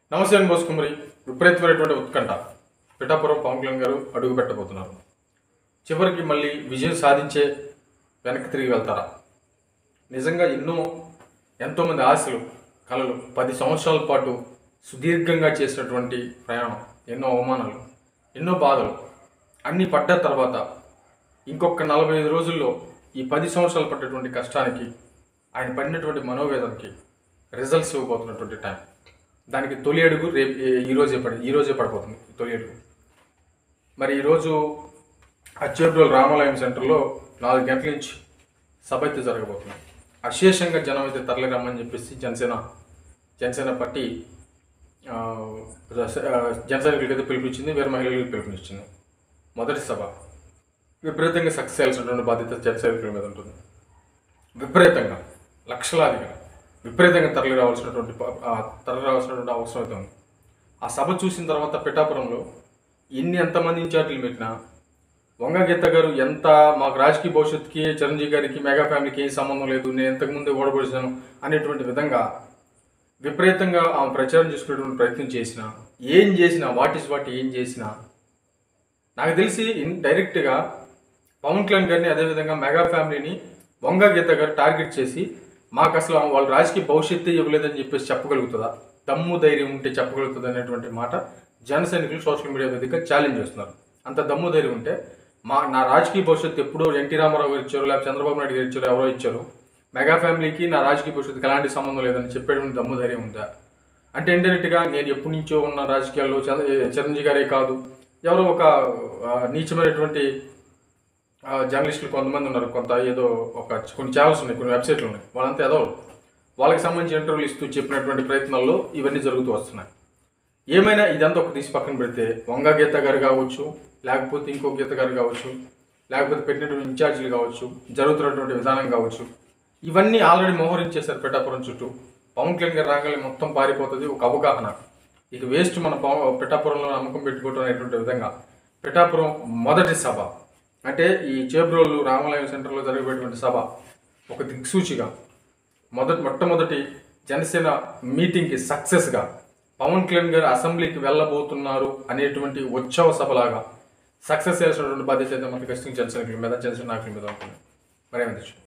నమస్తే అని బోసుకుమరి విపరీతమైనటువంటి ఉత్కంఠ పిఠాపురం పవన్ కళ్యాణ్ గారు అడుగు పెట్టబోతున్నారు చివరికి మళ్ళీ విజయం సాధించే వెనక్కి తిరిగి వెళ్తారా నిజంగా ఎన్నో ఎంతోమంది ఆశలు కలలు పది సంవత్సరాల పాటు సుదీర్ఘంగా చేసినటువంటి ప్రయాణం ఎన్నో అవమానాలు ఎన్నో బాధలు అన్నీ పడ్డ తర్వాత ఇంకొక నలభై ఐదు రోజుల్లో ఈ పది సంవత్సరాలు పడ్డటువంటి కష్టానికి ఆయన పడినటువంటి మనోవేదనకి రిజల్ట్స్ ఇవ్వబోతున్నటువంటి టైం దానికి తొలి అడుగు రేపు ఈ రోజే పడి ఈ రోజే పడిపోతుంది ఈ తొలి అడుగు మరి ఈరోజు అచ్చేపురం రామాలయం సెంటర్లో నాలుగు గంటల నుంచి సభ అయితే జరగబోతుంది అశేషంగా జనం అయితే తరలి రమ్మని చెప్పేసి జనసేన జనసేన పార్టీ ఆ, ఆ, జన సైనికులకి అయితే పిలుపునిచ్చింది వేరే మహిళలకు పిలుపునిచ్చింది మొదటి సభ విపరీతంగా సక్సెస్ చేయాల్సినటువంటి బాధ్యత జన సైనికుల మీద ఉంటుంది విపరీతంగా లక్షలాదిగా విపరీతంగా తరలి రావాల్సినటువంటి ప- ఆ, తరలి రావాల్సినటువంటి అవసరం అయితే ఉంది ఆ సభ చూసిన తర్వాత పిఠాపురంలో ఎన్ని ఎంతమంది ఇన్ఛార్జీలు పెట్టినా వంగ గీత గారు ఎంత మాకు రాజకీయ భవిష్యత్తుకి చిరంజీవి గారికి మెగా ఫ్యామిలీకి ఏం సంబంధం లేదు నేను ఇంతకుముందే ఓడబడిచాను అనేటువంటి విధంగా విపరీతంగా ఆమె ప్రచారం చేసుకునేటువంటి ప్రయత్నం చేసిన ఏం చేసినా వాట్ ఇస్ వాట్ ఏం చేసినా నాకు తెలిసి ఇన్ డైరెక్ట్గా పవన్ కళ్యాణ్ గారిని అదేవిధంగా మెగా ఫ్యామిలీని వంగ గీత గారు టార్గెట్ చేసి మాకు అసలు వాళ్ళ రాజకీయ భవిష్యత్తు ఇవ్వలేదని చెప్పేసి చెప్పగలుగుతుందా దమ్ము ధైర్యం ఉంటే చెప్పగలుగుతుంది అనేటువంటి మాట జన సైనికులు సోషల్ మీడియా వేదికగా ఛాలెంజ్ చేస్తున్నారు అంత దమ్ము ధైర్యం ఉంటే మా నా రాజకీయ భవిష్యత్తు ఎప్పుడో ఎన్టీ రామారావు గారు ఇచ్చారు లేకపోతే చంద్రబాబు నాయుడు గారు ఇచ్చారు ఎవరో ఇచ్చారు మెగా ఫ్యామిలీకి నా రాజకీయ భవిష్యత్తుకి ఎలాంటి సంబంధం లేదని చెప్పేటువంటి దమ్ము ధైర్యం ఉందా అంటే ఇండైరెక్ట్గా నేను ఎప్పటి నుంచో ఉన్న రాజకీయాల్లో చంద్ర- చిరంజీవి గారే కాదు ఎవరో ఒక ఆ, నీచమైనటువంటి ఆ, జర్నలిస్టులు కొంతమంది ఉన్నారు కొంత ఏదో ఒక కొన్ని ఛానల్స్ ఉన్నాయి కొన్ని వెబ్సైట్లు ఉన్నాయి వాళ్ళంతా ఏదో వాళ్ళకి సంబంధించి ఇంటర్వ్యూలు ఇస్తూ చెప్పినటువంటి ప్రయత్నాల్లో ఇవన్నీ జరుగుతూ వస్తున్నాయి ఏమైనా ఇదంతా ఒక తీసి పక్కన పెడితే వంగ గీత గారు కావచ్చు లేకపోతే ఇంకో గీత గారు కావచ్చు లేకపోతే పెట్టినటువంటి ఇన్ఛార్జీలు కావచ్చు జరుగుతున్నటువంటి విధానం కావచ్చు ఇవన్నీ ఆల్రెడీ మోహరించేశారు పిఠాపురం చుట్టూ పవన్ కళ్యాణ్ గారు రాగానే మొత్తం పారిపోతుంది ఒక అవగాహన ఇక వేస్ట్ మన పవ- పిఠాపురంలో నమ్మకం పెట్టుకోవడం అనేటువంటి విధంగా పిఠాపురం మొదటి సభ అంటే ఈ చేబ్రోలు రామాలయం సెంటర్లో జరిగేటువంటి సభ ఒక దిక్సూచిగా మొదటి మొట్టమొదటి జనసేన మీటింగ్కి సక్సెస్గా పవన్ కళ్యాణ్ గారు అసెంబ్లీకి వెళ్ళబోతున్నారు అనేటువంటి ఉత్సవ సభలాగా సక్సెస్ చేసినటువంటి బాధ్యత అయితే మనకి ఖచ్చితంగా జనసేన మీద జనసేన నాయకుల మీద ఉంటుంది మరేమైంది